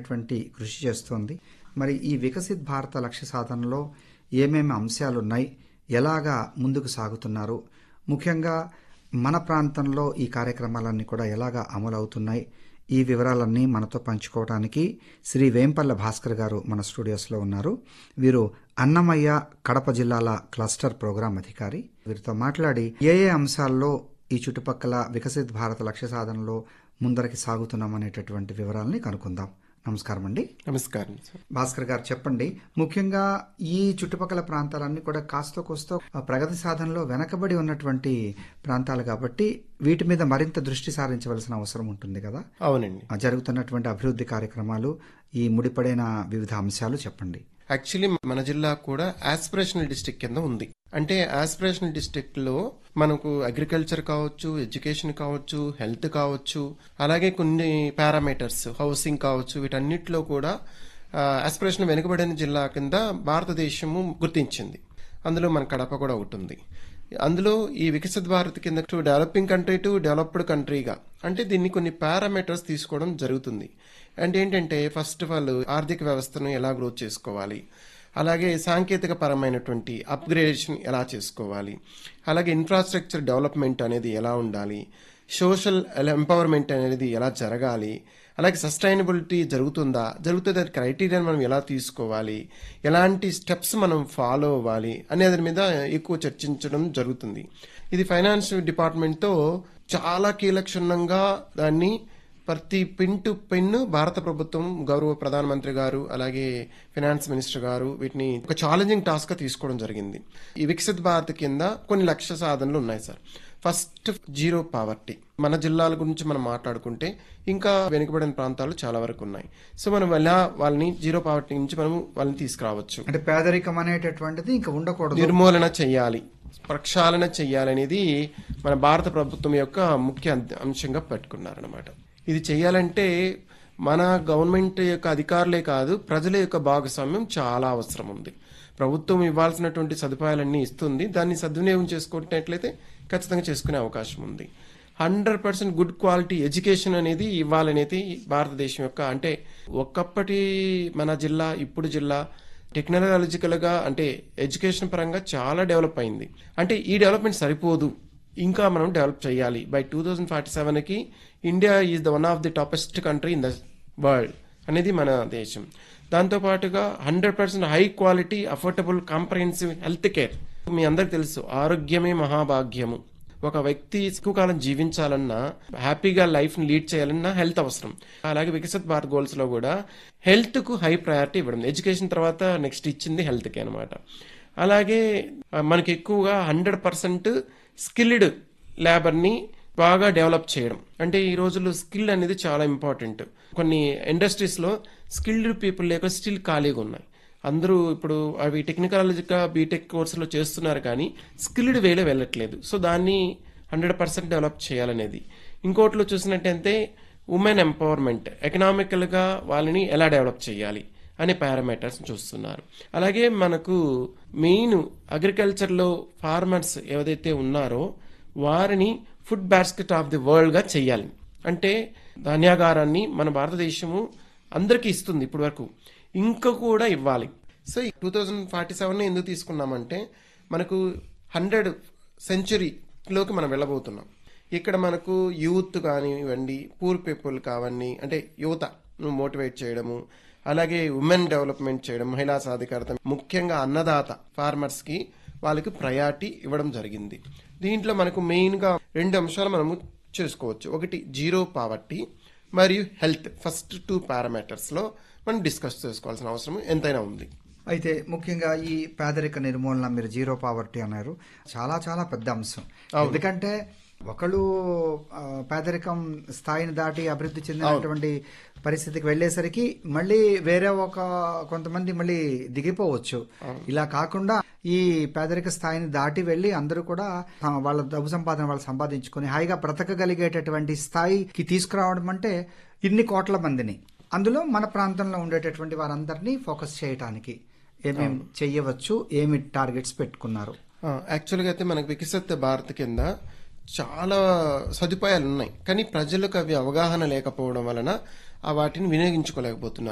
అద్భుతమైనటువంటి కృషి చేస్తోంది మరి ఈ వికసిత్ భారత లక్ష్య సాధనలో ఏమేమి అంశాలు ఉన్నాయి ఎలాగా ముందుకు సాగుతున్నారు ముఖ్యంగా మన ప్రాంతంలో ఈ కార్యక్రమాలన్నీ కూడా ఎలాగా అమలు అవుతున్నాయి ఈ వివరాలన్నీ మనతో పంచుకోవడానికి శ్రీ వేంపల్ల భాస్కర్ గారు మన స్టూడియోస్లో ఉన్నారు వీరు అన్నమయ్య కడప జిల్లాల క్లస్టర్ ప్రోగ్రాం అధికారి వీరితో మాట్లాడి ఏ ఏ అంశాల్లో ఈ చుట్టుపక్కల వికసిత్ భారత లక్ష్య సాధనలో ముందరికి సాగుతున్నాం అనేటటువంటి వివరాలని కనుక్కుందాం నమస్కారం అండి నమస్కారం సార్ భాస్కర్ గారు చెప్పండి ముఖ్యంగా ఈ చుట్టుపక్కల ప్రాంతాలన్నీ కూడా కాస్త కోస్తో ప్రగతి సాధనలో వెనకబడి ఉన్నటువంటి ప్రాంతాలు కాబట్టి వీటి మీద మరింత దృష్టి సారించవలసిన అవసరం ఉంటుంది కదా అవునండి ఆ జరుగుతున్నటువంటి అభివృద్ధి కార్యక్రమాలు ఈ ముడిపడిన వివిధ అంశాలు చెప్పండి యాక్చువల్లీ మన జిల్లా కూడా ఆస్పిరేషనల్ డిస్టిక్ కింద ఉంది అంటే ఆస్పిరేషనల్ డిస్టిక్ లో మనకు అగ్రికల్చర్ కావచ్చు ఎడ్యుకేషన్ కావచ్చు హెల్త్ కావచ్చు అలాగే కొన్ని పారామీటర్స్ హౌసింగ్ కావచ్చు వీటన్నిటిలో కూడా ఆస్పిరేషన్ వెనుకబడిన జిల్లా కింద భారతదేశము గుర్తించింది అందులో మన కడప కూడా ఒకటి ఉంది అందులో ఈ వికసిత్ భారత్ కింద to developing country to developed కంట్రీగా అంటే దీన్ని కొన్ని పారామీటర్స్ తీసుకోవడం జరుగుతుంది అంటే ఏంటంటే ఫస్ట్ ఆఫ్ ఆల్ ఆర్థిక వ్యవస్థను ఎలా గ్రోత్ చేసుకోవాలి అలాగే సాంకేతిక పరమైనటువంటి అప్గ్రేడేషన్ ఎలా చేసుకోవాలి అలాగే ఇన్ఫ్రాస్ట్రక్చర్ డెవలప్మెంట్ అనేది ఎలా ఉండాలి సోషల్ ఎంపవర్మెంట్ అనేది ఎలా జరగాలి అలాగే సస్టైనబిలిటీ జరుగుతుందా జరుగుతుంది అది క్రైటీరియాని మనం ఎలా తీసుకోవాలి ఎలాంటి స్టెప్స్ మనం ఫాలో అవ్వాలి అనే దాని మీద ఎక్కువ చర్చించడం జరుగుతుంది ఇది ఫైనాన్స్ డిపార్ట్మెంట్తో చాలా కీలక్షణంగా దాన్ని ప్రతి పిన్ టు పిన్ భారత ప్రభుత్వం గౌరవ ప్రధానమంత్రి గారు అలాగే ఫైనాన్స్ మినిస్టర్ గారు వీటిని ఒక ఛాలెంజింగ్ టాస్క్ గా తీసుకోవడం జరిగింది ఈ వికసిత్ భారత్ కింద కొన్ని లక్ష్య సాధనలు ఉన్నాయి సార్ ఫస్ట్ జీరో పావర్టీ మన జిల్లాల గురించి మనం మాట్లాడుకుంటే ఇంకా వెనుకబడిన ప్రాంతాలు చాలా వరకు ఉన్నాయి సో మనం ఎలా వాళ్ళని జీరో పావర్టీ నుంచి మనం వాళ్ళని తీసుకురావచ్చు అంటే పేదరికం అనేటటువంటిది ఇంకా ఉండకూడదు నిర్మూలన చెయ్యాలి ప్రక్షాళన చెయ్యాలనేది మన భారత ప్రభుత్వం యొక్క ముఖ్య అంశంగా పెట్టుకున్నారనమాట ఇది చేయాలంటే మన గవర్నమెంట్ యొక్క అధికారులే కాదు ప్రజల యొక్క భాగస్వామ్యం చాలా అవసరం ఉంది ప్రభుత్వం ఇవ్వాల్సినటువంటి సదుపాయాలన్నీ ఇస్తుంది దాన్ని సద్వినియోగం చేసుకున్నట్లయితే ఖచ్చితంగా చేసుకునే అవకాశం ఉంది hundred percent good quality education అనేది ఇవ్వాలనేది భారతదేశం యొక్క అంటే ఒకప్పటి మన జిల్లా ఇప్పుడు జిల్లా టెక్నాలజికల్ గా అంటే ఎడ్యుకేషన్ పరంగా చాలా డెవలప్ అయింది అంటే ఈ డెవలప్మెంట్ సరిపోదు ఇంకా మనం డెవలప్ చేయాలి బై టూ థౌజండ్ ఫార్టీ సెవెన్కి India is the one of the toppest country in the world అనేది మన దేశం దాంతోపాటుగా hundred percent high quality affordable comprehensive health care మీ అందరికి తెలుసు ఆరోగ్యమే మహాభాగ్యము ఒక వ్యక్తి ఎక్కువ కాలం జీవించాలన్నా హ్యాపీగా లైఫ్ ని లీడ్ చేయాలన్నా హెల్త్ అవసరం అలాగే వికసిత్ భారత్ గోల్స్ లో కూడా హెల్త్ కు హై ప్రయారిటీ ఇవ్వడం ఎడ్యుకేషన్ తర్వాత నెక్స్ట్ ఇచ్చింది హెల్త్ కి అనమాట అలాగే మనకి ఎక్కువగా హండ్రెడ్ పర్సెంట్ స్కిల్డ్ లేబర్ ని బాగా డెవలప్ చేయడం అంటే ఈ రోజుల్లో స్కిల్ అనేది చాలా ఇంపార్టెంట్ కొన్ని ఇండస్ట్రీస్ లో స్కిల్డ్ పీపుల్ లేక స్టిల్ ఖాళీగా ఉన్నాయి అందరూ ఇప్పుడు అవి టెక్నికాలజిగా బీటెక్ కోర్సులో చేస్తున్నారు కానీ స్కిల్డ్ వేలో వెళ్ళట్లేదు సో దాన్ని హండ్రెడ్ పర్సెంట్ డెవలప్ చేయాలనేది ఇంకోటిలో చూసినట్టయితే ఉమెన్ ఎంపవర్మెంట్ ఎకనామికల్గా వాళ్ళని ఎలా డెవలప్ చేయాలి అనే పారామీటర్స్ చూస్తున్నారు అలాగే మనకు మెయిన్ అగ్రికల్చర్లో ఫార్మర్స్ ఏదైతే ఉన్నారో వారిని ఫుడ్ బాస్కెట్ ఆఫ్ ది వరల్డ్గా చెయ్యాలి అంటే ధాన్యాగారాన్ని మన భారతదేశము అందరికీ ఇస్తుంది ఇప్పటి వరకు ఇంకా కూడా ఇవ్వాలి so two thousand forty seven ఎందుకు తీసుకున్నామంటే మనకు హండ్రెడ్ సెంచురీలోకి మనం వెళ్ళబోతున్నాం ఇక్కడ మనకు యూత్ కానివ్వండి పూర్ పీపుల్ కావండి అంటే యువత మోటివేట్ చేయడము అలాగే ఉమెన్ డెవలప్మెంట్ చేయడం మహిళా సాధికారత ముఖ్యంగా అన్నదాత ఫార్మర్స్ కి వాళ్ళకి ప్రయారిటీ ఇవ్వడం జరిగింది దీంట్లో మనకు మెయిన్ గా రెండు అంశాలు మనము చేసుకోవచ్చు ఒకటి జీరో పావర్టీ మరియు హెల్త్ ఫస్ట్ టూ పారామీటర్స్ లో మనం డిస్కస్ చేసుకోవాల్సిన అవసరం ఎంతైనా ఉంది అయితే ముఖ్యంగా ఈ పేదరిక నిర్మూలన మీరు జీరో పావర్టీ అన్నారు చాలా చాలా పెద్ద అంశం ఎందుకంటే ఒకళ్ళు ఆ, పేదరికం స్థాయిని దాటి అభివృద్ధి చెందినటువంటి పరిస్థితికి వెళ్ళేసరికి మళ్ళీ వేరే ఒక కొంతమంది మళ్ళీ దిగిపోవచ్చు ఇలా కాకుండా ఈ పేదరిక స్థాయిని దాటి వెళ్ళి అందరూ కూడా ఆ, వాళ్ళ డబ్బు సంపాదన వాళ్ళు సంపాదించుకొని హాయిగా బ్రతకగలిగేటటువంటి స్థాయికి తీసుకురావడం అంటే ఇన్ని కోట్ల మందిని అందులో మన ప్రాంతంలో ఉండేటటువంటి వారందరినీ ఫోకస్ చేయటానికి ఏమేమి చెయ్యవచ్చు ఏమి టార్గెట్స్ పెట్టుకున్నారు ఆ, యాక్చువల్గా అయితే మనకు వికసిత భారత్ కింద చాలా సదుపాయాలు ఉన్నాయి కానీ ప్రజలకు అవి అవగాహన లేకపోవడం వలన ఆ వాటిని వినియోగించుకోలేకపోతున్నారు